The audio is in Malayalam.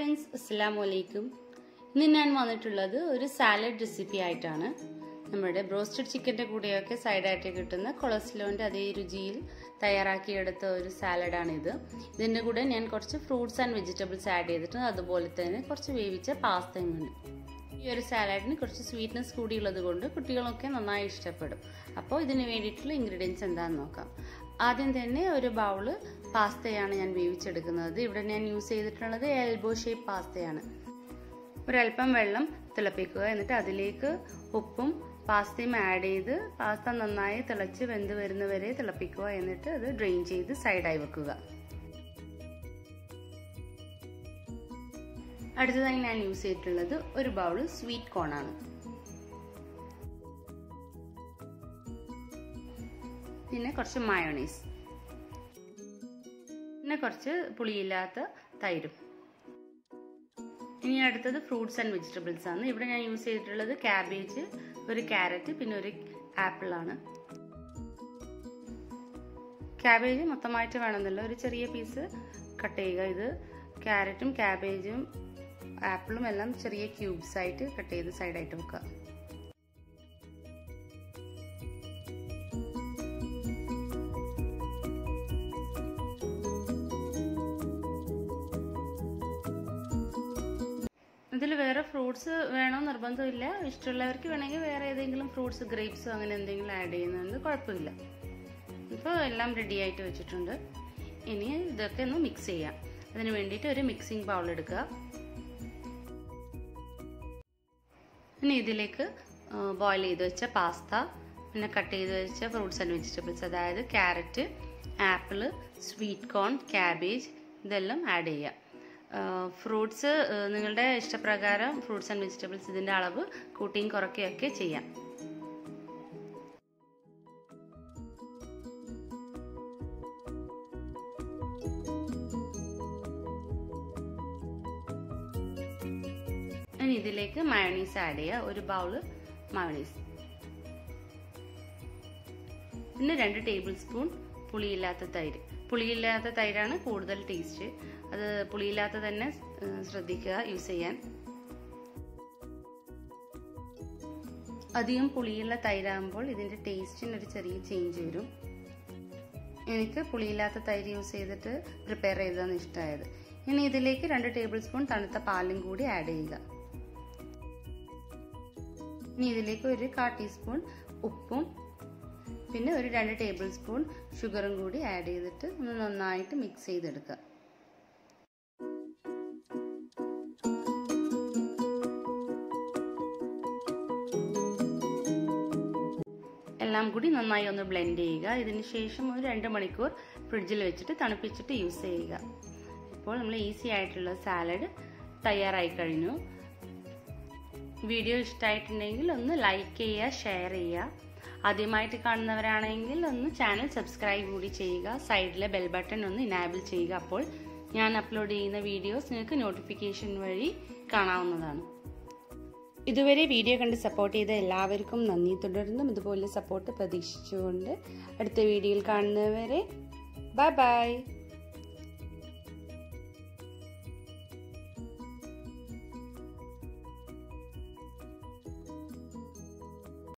ഫ്രണ്ട്സ് അസ്സാം വലൈക്കും ഇന്ന് ഞാൻ വന്നിട്ടുള്ളത് ഒരു സാലഡ് റെസിപ്പി ആയിട്ടാണ് നമ്മുടെ ബ്രോസ്റ്റഡ് ചിക്കൻ്റെ കൂടെയൊക്കെ സൈഡായിട്ട് കിട്ടുന്ന കൊളസ്ട്രോളിൻ്റെ അതേ രുചിയിൽ തയ്യാറാക്കിയെടുത്ത ഒരു സാലഡാണിത് ഇതിൻ്റെ കൂടെ ഞാൻ കുറച്ച് ഫ്രൂട്ട്സ് ആൻഡ് വെജിറ്റബിൾസ് ആഡ് ചെയ്തിട്ടുണ്ട് അതുപോലെ തന്നെ കുറച്ച് വേവിച്ച പാസ്തയും ഉണ്ട് ഈ ഒരു സാലഡിന് കുറച്ച് സ്വീറ്റ്നെസ് കൂടിയുള്ളത് കൊണ്ട് കുട്ടികളൊക്കെ നന്നായി ഇഷ്ടപ്പെടും അപ്പോൾ ഇതിന് വേണ്ടിയിട്ടുള്ള ഇൻഗ്രീഡിയൻസ് എന്താണെന്ന് നോക്കാം ആദ്യം തന്നെ ഒരു ബൗള് പാസ്തയാണ് ഞാൻ വേവിച്ചെടുക്കുന്നത് ഇവിടെ ഞാൻ യൂസ് ചെയ്തിട്ടുള്ളത് എൽബോ ഷേപ്പ് പാസ്തയാണ് ഒരല്പം വെള്ളം തിളപ്പിക്കുക എന്നിട്ട് അതിലേക്ക് ഉപ്പും പാസ്തയും ആഡ് ചെയ്ത് പാസ്ത നന്നായി തിളച്ച് വെന്ത് വരുന്നവരെ തിളപ്പിക്കുക എന്നിട്ട് അത് ഡ്രെയിൻ ചെയ്ത് സൈഡായി വെക്കുക അടുത്തതായി ഞാൻ യൂസ് ചെയ്തിട്ടുള്ളത് ഒരു ബൗള് സ്വീറ്റ് കോൺ ആണ് പിന്നെ കുറച്ച് മയോണൈസ് പിന്നെ കുറച്ച് പുളിയില്ലാത്ത തൈരും ഇനി അടുത്തത് ഫ്രൂട്ട്സ് ആൻഡ് വെജിറ്റബിൾസ് ആണ് ഇവിടെ ഞാൻ യൂസ് ചെയ്തിട്ടുള്ളത് ക്യാബേജ് ഒരു ക്യാരറ്റ് പിന്നെ ഒരു ആപ്പിൾ ആണ് ക്യാബേജ് മൊത്തമായിട്ട് വേണമെന്നില്ല ഒരു ചെറിയ പീസ് കട്ട് ചെയ്യുക ഇത് ക്യാരറ്റും ക്യാബേജും ആപ്പിളും എല്ലാം ചെറിയ ക്യൂബ്സ് ആയിട്ട് കട്ട് ചെയ്ത് സൈഡായിട്ട് വെക്കുക ഇതിൽ വേറെ ഫ്രൂട്ട്സ് വേണോ നിർബന്ധമില്ല ഇഷ്ടമുള്ളവർക്ക് വേണമെങ്കിൽ വേറെ ഏതെങ്കിലും ഫ്രൂട്ട്സ് ഗ്രേപ്സോ അങ്ങനെ എന്തെങ്കിലും ആഡ് ചെയ്യുന്നത് കുഴപ്പമില്ല ഇപ്പോൾ എല്ലാം റെഡി ആയിട്ട് വെച്ചിട്ടുണ്ട് ഇനി ഇതൊക്കെ ഒന്ന് മിക്സ് ചെയ്യാം അതിന് വേണ്ടിയിട്ട് ഒരു മിക്സിംഗ് ബൗൾ എടുക്കുക ഇനി ഇതിലേക്ക് ബോയിൽ ചെയ്ത് വെച്ച പാസ്ത പിന്നെ കട്ട് ചെയ്ത് വെച്ച ഫ്രൂട്ട്സ് ആൻഡ് വെജിറ്റബിൾസ് അതായത് carrot apple sweet corn cabbage ഇതെല്ലാം ആഡ് ചെയ്യുക ഫ്രൂട്ട്സ് നിങ്ങളുടെ ഇഷ്ടപ്രകാരം ഫ്രൂട്ട്സ് ആൻഡ് വെജിറ്റബിൾസ് ഇതിൻ്റെ അളവ് കൂട്ടിയും കുറയ്ക്കുകയൊക്കെ ചെയ്യാം ഇനി ഇതിലേക്ക് മയോണീസ് ആഡ് ചെയ്യുക ഒരു ബൗള് മയോണീസ് പിന്നെ രണ്ട് ടേബിൾ സ്പൂൺ പുളിയില്ലാത്ത തൈര് പുളിയില്ലാത്ത തൈരാണ് കൂടുതൽ ടേസ്റ്റ് അത് പുളിയില്ലാത്ത തന്നെ ശ്രദ്ധിക്കുക യൂസ് ചെയ്യാൻ അധികം പുളിയുള്ള തൈരാകുമ്പോൾ ഇതിൻ്റെ ടേസ്റ്റിന് ഒരു ചെറിയ ചേഞ്ച് വരും എനിക്ക് പുളിയില്ലാത്ത തൈര് യൂസ് ചെയ്തിട്ട് പ്രിപ്പയർ ചെയ്തതാണ് ഇഷ്ടമായത് ഇനി ഇതിലേക്ക് രണ്ട് ടേബിൾ സ്പൂൺ തണുത്ത പാലും കൂടി ആഡ് ചെയ്യുക ഇനി ഇതിലേക്ക് ഒരു കാ ടീസ്പൂൺ ഉപ്പും പിന്നെ ഒരു രണ്ട് ടേബിൾ സ്പൂൺ ഷുഗറും കൂടി ആഡ് ചെയ്തിട്ട് ഒന്ന് നന്നായിട്ട് മിക്സ് ചെയ്തെടുക്കുക എല്ലാം കൂടി നന്നായി ഒന്ന് ബ്ലെൻഡ് ചെയ്യുക ഇതിന് ശേഷം ഒരു രണ്ട് മണിക്കൂർ ഫ്രിഡ്ജിൽ വെച്ചിട്ട് തണുപ്പിച്ചിട്ട് യൂസ് ചെയ്യുക ഇപ്പോൾ നമ്മൾ ഈസി ആയിട്ടുള്ള സാലഡ് തയ്യാറായി കഴിഞ്ഞു വീഡിയോ ഇഷ്ടമായിട്ടുണ്ടെങ്കിൽ ഒന്ന് ലൈക്ക് ചെയ്യുക ഷെയർ ചെയ്യുക ആദ്യമായിട്ട് കാണുന്നവരാണെങ്കിൽ ഒന്ന് ചാനൽ സബ്സ്ക്രൈബ് കൂടി ചെയ്യുക സൈഡിലെ ബെൽ ബട്ടൺ ഒന്ന് ഇനാബിൾ ചെയ്യുക അപ്പോൾ ഞാൻ അപ്ലോഡ് ചെയ്യുന്ന വീഡിയോസ് നിങ്ങൾക്ക് നോട്ടിഫിക്കേഷൻ വഴി കാണാവുന്നതാണ് ഇതുവരെ വീഡിയോ കണ്ട് സപ്പോർട്ട് ചെയ്ത എല്ലാവർക്കും നന്ദി തുടർന്നും ഇതുപോലെ സപ്പോർട്ട് പ്രതീക്ഷിച്ചുകൊണ്ട് അടുത്ത വീഡിയോയിൽ കാണുന്നവരെ ബൈ ബൈ